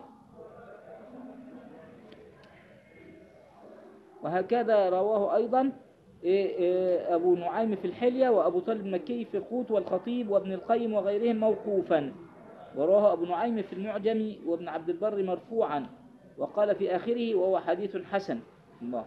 وهكذا رواه أيضا إيه، إيه، أبو نعيم في الحلية وأبو طالب المكي في القوت والخطيب وابن القيم وغيرهم موقوفا ورواه أبو نعيم في المعجم وابن عبد البر مرفوعا وقال في آخره وهو حديث حسن الله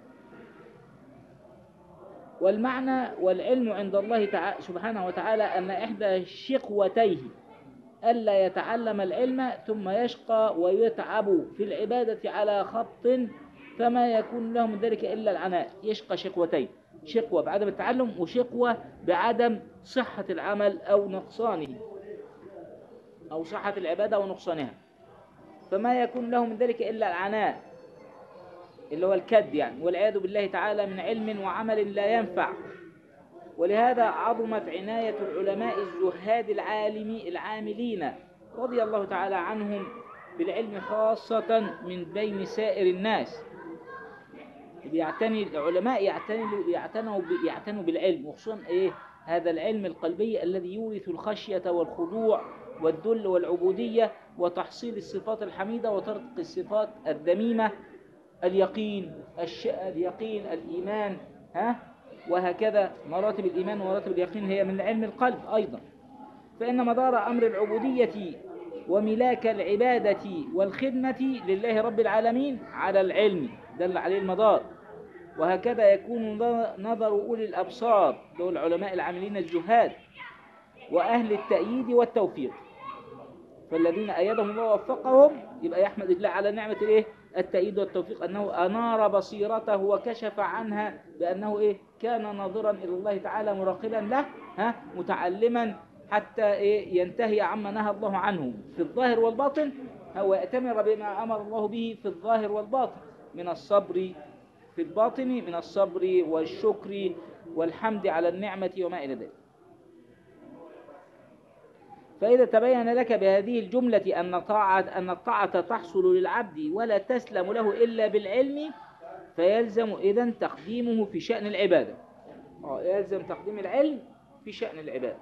والمعنى والعلم عند الله تعالى سبحانه وتعالى أن إحدى شقوتيه ألا يتعلم العلم ثم يشقى ويتعب في العبادة على خط فما يكون له من ذلك إلا العناء يشقى شقوتين شقوة بعدم التعلم وشقوة بعدم صحة العمل أو نقصانه أو صحة العبادة ونقصانها فما يكون له من ذلك إلا العناء اللي هو الكد يعني والعياذ بالله تعالى من علم وعمل لا ينفع ولهذا عظمت عناية العلماء الزهاد العالم العاملين رضي الله تعالى عنهم بالعلم خاصة من بين سائر الناس بيعتني العلماء يعتنوا يعتنوا ب- يعتنوا بالعلم وخصوصا ايه هذا العلم القلبي الذي يورث الخشية والخضوع والذل والعبودية وتحصيل الصفات الحميدة وترك الصفات الذميمة اليقين الش... اليقين الإيمان ها وهكذا مراتب الإيمان ومراتب اليقين هي من علم القلب أيضا فإن مدار أمر العبودية وملاك العبادة والخدمة لله رب العالمين على العلم دل عليه المدار وهكذا يكون نظر أولي الأبصار دول العلماء العاملين الزهاد وأهل التأييد والتوفيق فالذين أيدهم الله ووفقهم يبقى يحمد الله على نعمة الإيه؟ التأييد والتوفيق أنه أنار بصيرته وكشف عنها بأنه إيه؟ كان ناظرا إلى الله تعالى مراقبا له ها؟ متعلما حتى إيه؟ ينتهي عما نهى الله عنه في الظاهر والباطن هو يأتمر بما أمر الله به في الظاهر والباطن من الصبر في الباطن من الصبر والشكر والحمد على النعمة وما إلى ذلك فإذا تبين لك بهذه الجملة أن طاعة أن الطاعة تحصل للعبد ولا تسلم له إلا بالعلم فيلزم إذا تقديمه في شأن العبادة آه، يلزم تقديم العلم في شأن العبادة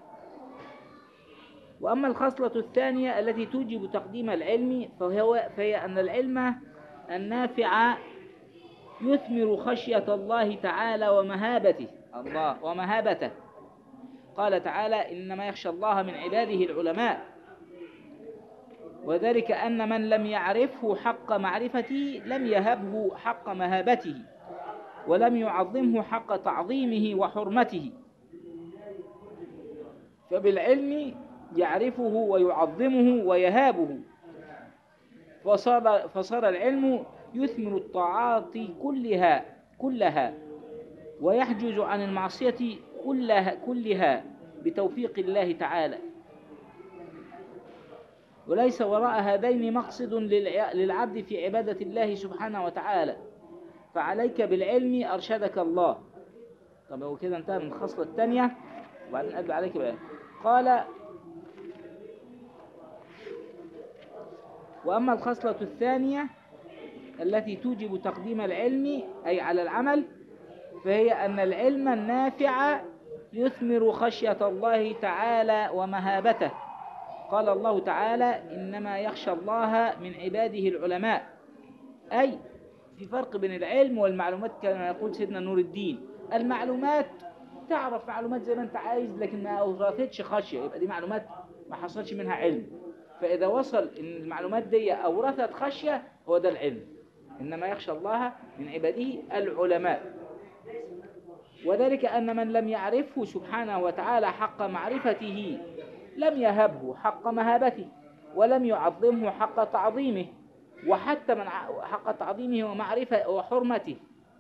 وأما الخصلة الثانية التي توجب تقديم العلم فهو فهي أن العلم النافع يثمر خشية الله تعالى ومهابته الله ومهابته قال تعالى إنما يخشى الله من عباده العلماء وذلك أن من لم يعرفه حق معرفته لم يهبه حق مهابته ولم يعظمه حق تعظيمه وحرمته فبالعلم يعرفه ويعظمه ويهابه فصار, فصار العلم يثمر الطاعات كلها كلها ويحجز عن المعصية كلها, كلها بتوفيق الله تعالى وليس وراء هذين مقصد للع- للعبد في عبادة الله سبحانه وتعالى فعليك بالعلم أرشدك الله طب هو كده انتهى من الخصلة الثانية وبعدين قال عليك بالعلم قال وأما الخصلة الثانية التي توجب تقديم العلم أي على العمل فهي أن العلم النافع يثمر خشية الله تعالى ومهابته قال الله تعالى إنما يخشى الله من عباده العلماء أي في فرق بين العلم والمعلومات كما يقول سيدنا نور الدين المعلومات تعرف معلومات زي ما انت عايز لكن ما أورثتش خشية يبقى دي معلومات ما حصلش منها علم فإذا وصل إن المعلومات دي أورثت خشية هو ده العلم إنما يخشى الله من عباده العلماء وذلك أن من لم يعرفه سبحانه وتعالى حق معرفته لم يهبه حق مهابته ولم يعظمه حق تعظيمه وحتى من ع- حق تعظيمه ومعرفة وحرمته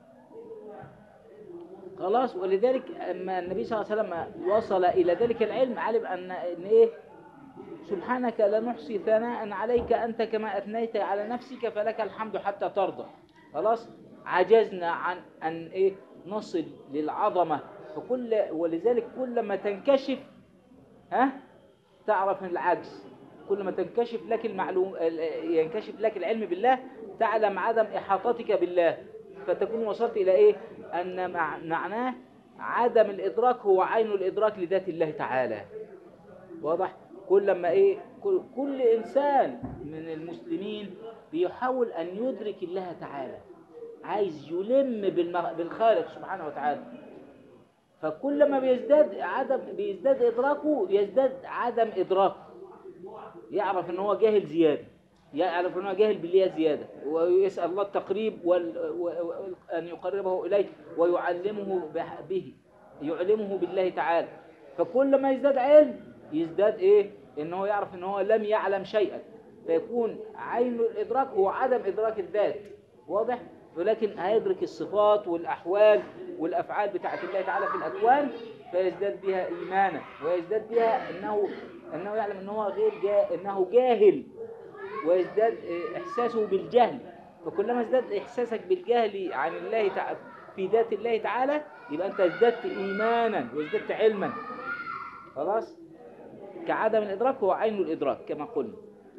خلاص ولذلك أما النبي صلى الله عليه وسلم وصل إلى ذلك العلم علم أن, إن إيه سبحانك لا نحصي ثناء عليك أنت كما أثنيت على نفسك فلك الحمد حتى ترضى خلاص عجزنا عن أن إيه نصل للعظمة فكل ولذلك كل ما تنكشف ها تعرف من العجز كل ما تنكشف لك المعلوم ال- ينكشف لك العلم بالله تعلم عدم إحاطتك بالله فتكون وصلت إلى إيه أن مع- معناه عدم الإدراك هو عين الإدراك لذات الله تعالى واضح كل ما ايه كل, كل انسان من المسلمين بيحاول ان يدرك الله تعالى عايز يلم بالمغ... بالخالق سبحانه وتعالى فكل ما بيزداد عدم بيزداد ادراكه يزداد عدم ادراكه يعرف ان هو جاهل زياده يعرف ان هو جاهل بالله زياده ويسال الله التقريب وال... و... و... ان يقربه اليه ويعلمه بح- به يعلمه بالله تعالى فكل ما يزداد علم يزداد ايه ان هو يعرف ان هو لم يعلم شيئا فيكون عين الادراك هو عدم ادراك الذات واضح ولكن هيدرك الصفات والاحوال والافعال بتاعت الله تعالى في الاكوان فيزداد بها ايمانا ويزداد بها انه انه يعلم ان هو غير جا انه جاهل ويزداد إيه، احساسه بالجهل فكلما ازداد احساسك بالجهل عن الله تعالى في ذات الله تعالى يبقى انت ازددت ايمانا وازددت علما خلاص كعدم الإدراك هو عين الإدراك كما قلنا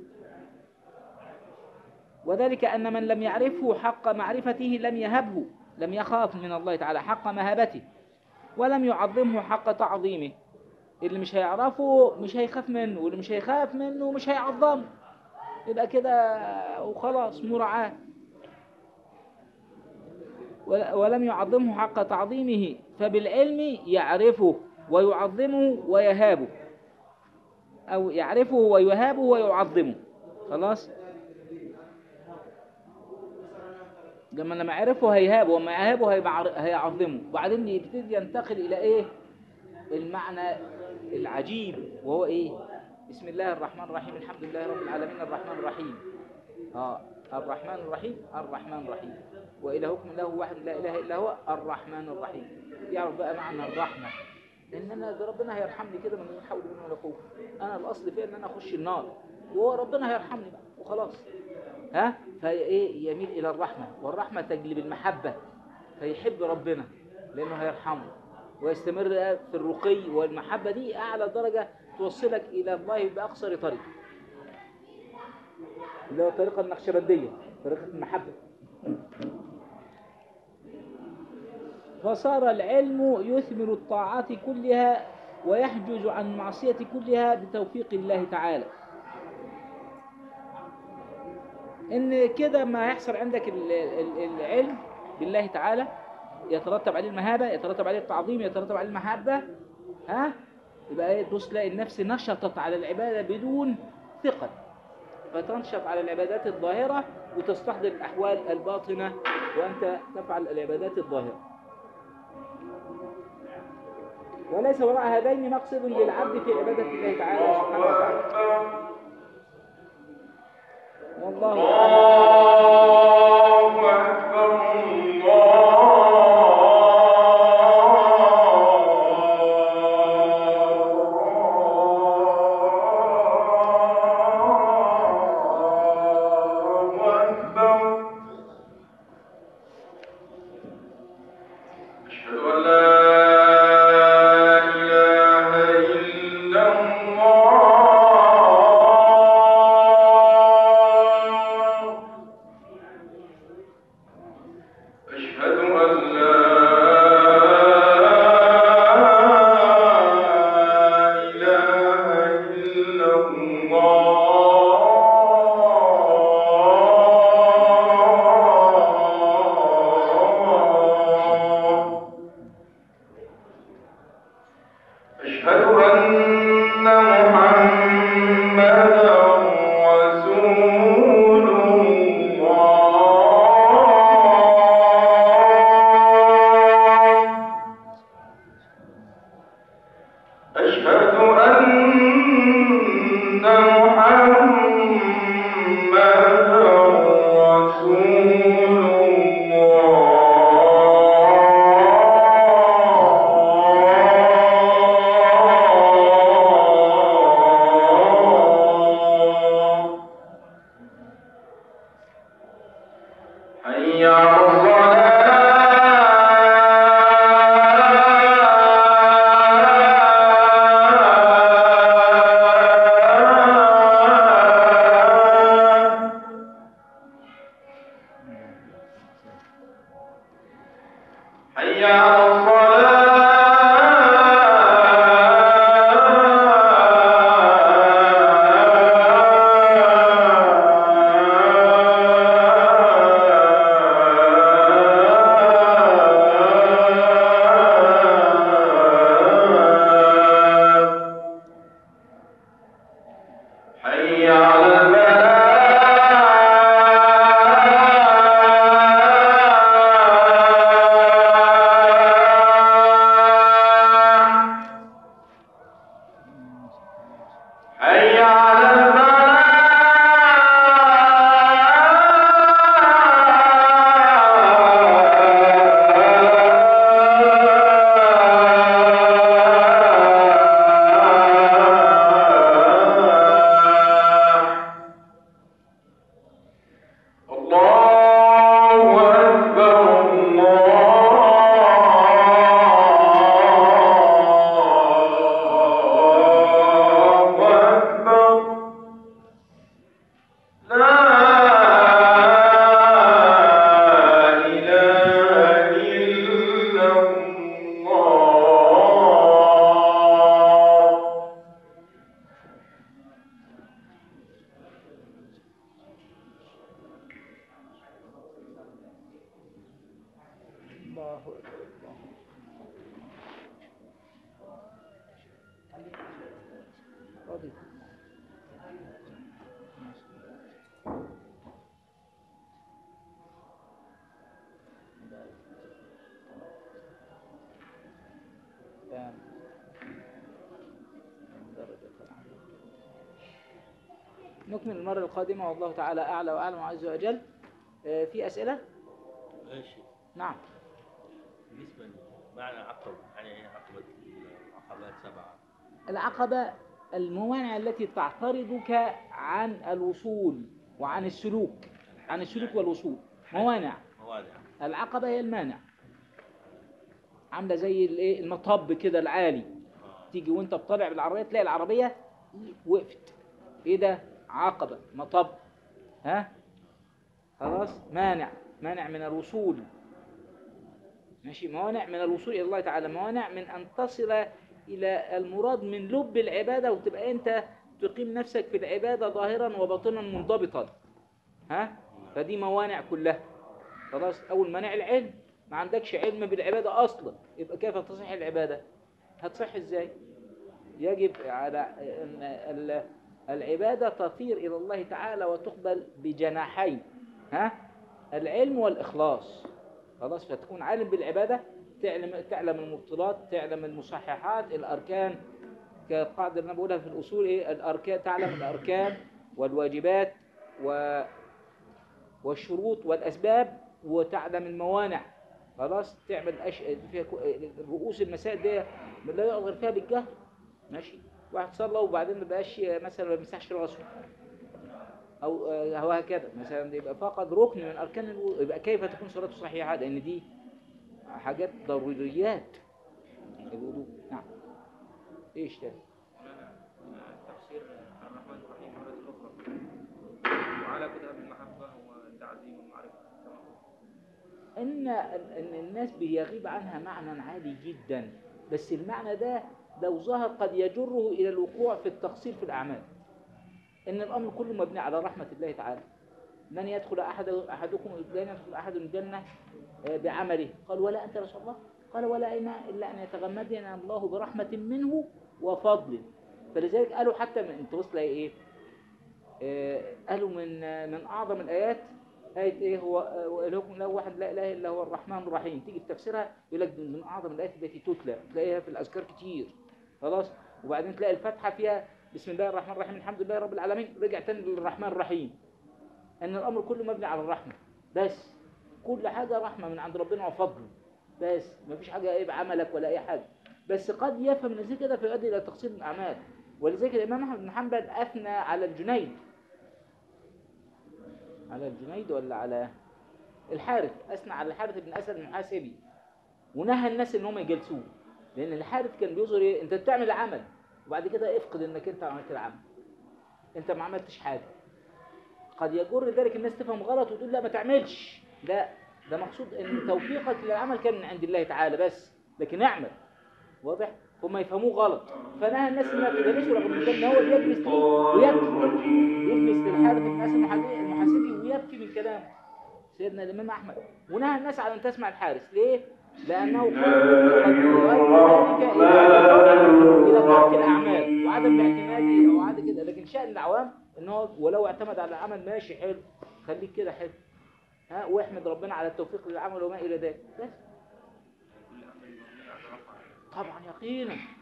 وذلك أن من لم يعرفه حق معرفته لم يهبه لم يخاف من الله تعالى حق مهابته ولم يعظمه حق تعظيمه اللي مش هيعرفه مش هيخاف منه واللي مش هيخاف منه مش هيعظمه يبقى كده وخلاص مراعاة ول- ولم يعظمه حق تعظيمه فبالعلم يعرفه ويعظمه ويهابه أو يعرفه ويهابه ويعظمه خلاص لما لما عرفه هيهابه وما يهابه هيبع- هيعظمه وبعدين يبتدي ينتقل إلى إيه المعنى العجيب وهو إيه بسم الله الرحمن الرحيم الحمد لله رب العالمين الرحمن الرحيم آه الرحمن الرحيم الرحمن الرحيم وإلهكم إله واحد لا إله إلا هو الرحمن الرحيم يعرف بقى معنى الرحمة ان انا ده ربنا هيرحمني كده من غير حول منه ولا قوه انا الاصل فيا ان انا اخش النار وهو ربنا هيرحمني بقى وخلاص ها فايه يميل الى الرحمه والرحمه تجلب المحبه فيحب ربنا لانه هيرحمه ويستمر في الرقي والمحبه دي اعلى درجه توصلك الى الله باقصر طريق اللي هو الطريقه النقشبنديه طريقه المحبه فصار العلم يثمر الطاعات كلها ويحجز عن المعصية كلها بتوفيق الله تعالى ان كده ما يحصل عندك ال- ال- العلم بالله تعالى يترتب عليه المهابة يترتب عليه التعظيم يترتب عليه المحبة ها يبقى ايه تبص تلاقي النفس نشطت على العبادة بدون ثقل فتنشط على العبادات الظاهرة وتستحضر الأحوال الباطنة وأنت تفعل العبادات الظاهرة وليس وراء هذين مقصد للعبد في عبادة الله تعالى سبحانه وتعالى والله أعلم أشهد أن لا إله إلا الله محمدا رسول الله حي على الصلاة حي على الصلاة حي على الفلاح حي على الفلاح الله أكبر الله أكبر لا إله إلا الله الله أكبر الله راضي تمام. درجة العمل. نكمل المرة القادمة والله تعالى أعلى وأعلم عز وجل آه، في أسئلة؟ ماشي نعم بالنسبة لمعنى عقب يعني ايه عقبة العقبات سبعة العقبة الموانع التي تعترضك عن الوصول وعن السلوك عن السلوك والوصول موانع موانع العقبة هي المانع عاملة زي الايه المطب كده العالي آه. تيجي وانت بطالع بالعربية تلاقي العربية وقفت ايه ده عقبة مطب ها خلاص مانع مانع من الوصول ماشي موانع من الوصول إلى الله تعالى موانع من أن تصل إلى المراد من لب العبادة وتبقى أنت تقيم نفسك في العبادة ظاهرا وباطنا منضبطا ها فدي موانع كلها خلاص أول مانع العلم ما عندكش علم بالعبادة أصلا يبقى كيف تصح العبادة هتصح إزاي يجب على أن ال- العبادة تطير إلى الله تعالى وتقبل بجناحين ها العلم والإخلاص خلاص فتكون عالم بالعبادة تعلم تعلم المبطلات تعلم المصححات الأركان كقاعدة اللي أنا بقولها في الأصول إيه الأركان تعلم الأركان والواجبات و والشروط والأسباب وتعلم الموانع خلاص تعمل أش... فيها كو- رؤوس المسائل دي لا يغير فيها بالجهل ماشي واحد صلى وبعدين ما بقاش مثلا ما بيمسحش راسه او آه، هو هكذا مثلا يبقى فقد ركن من اركان الوضوء يبقى كيف تكون صلاته صحيحه لان دي حاجات ضروريات الوضوء نعم ايش تاني تفسير الرحمن الرحيم مرة أخرى وعلى كتاب المحبة والتعظيم والمعرفة كما هو ان ان الناس بيغيب عنها معنى عالي جدا بس المعنى ده لو ظهر قد يجره الى الوقوع في التقصير في الاعمال ان الامر كله مبني على رحمه الله تعالى لن يدخل احد احدكم لن يدخل احد الجنه آه، بعمله قال ولا انت يا رسول الله قال ولا انا الا ان يتغمدنا الله برحمه منه وفضل فلذلك قالوا حتى من انت وصل ايه آه، قالوا من من اعظم الايات آية إيه هو آه، لكم له واحد لا إله إلا هو الرحمن الرحيم تيجي في تفسيرها يقول لك من أعظم الآيات التي تتلى تلاقيها في الأذكار كتير خلاص وبعدين تلاقي الفاتحة فيها بسم الله الرحمن الرحيم الحمد لله رب العالمين رجع تاني للرحمن الرحيم ان الامر كله مبني على الرحمه بس كل حاجه رحمه من عند ربنا وفضل بس مفيش حاجه ايه بعملك ولا اي حاجه بس قد يفهم من زي كده فيؤدي الى تقصير الاعمال ولذلك الامام احمد بن حنبل اثنى على الجنيد على الجنيد ولا على الحارث اثنى على الحارث بن اسد المحاسبي ونهى الناس ان هم يجلسوه لان الحارث كان بيظهر ايه انت بتعمل عمل وبعد كده افقد انك انت عملت العمل انت ما عملتش حاجه قد يجر ذلك الناس تفهم غلط وتقول لا ما تعملش لا ده مقصود ان توفيقك للعمل كان من عند الله تعالى بس لكن اعمل واضح هم يفهموه غلط فنهى الناس انها تجلسه رغم ان كان هو بيجلس ليه ويبكي يجلس للحارث بن اسد المحاسبي المحاسبي ويبكي من كلامه سيدنا الامام احمد ونهى الناس على ان تسمع الحارس ليه لانه قد قد يؤدي ذلك الى الى ترك الاعمال وعدم الاعتماد او عاد كده لكن شان العوام ان هو ولو اعتمد على العمل ماشي حلو خليك كده حلو ها واحمد ربنا على التوفيق للعمل وما الى ذلك بس كل عمل مبني على رفع طبعا يقينا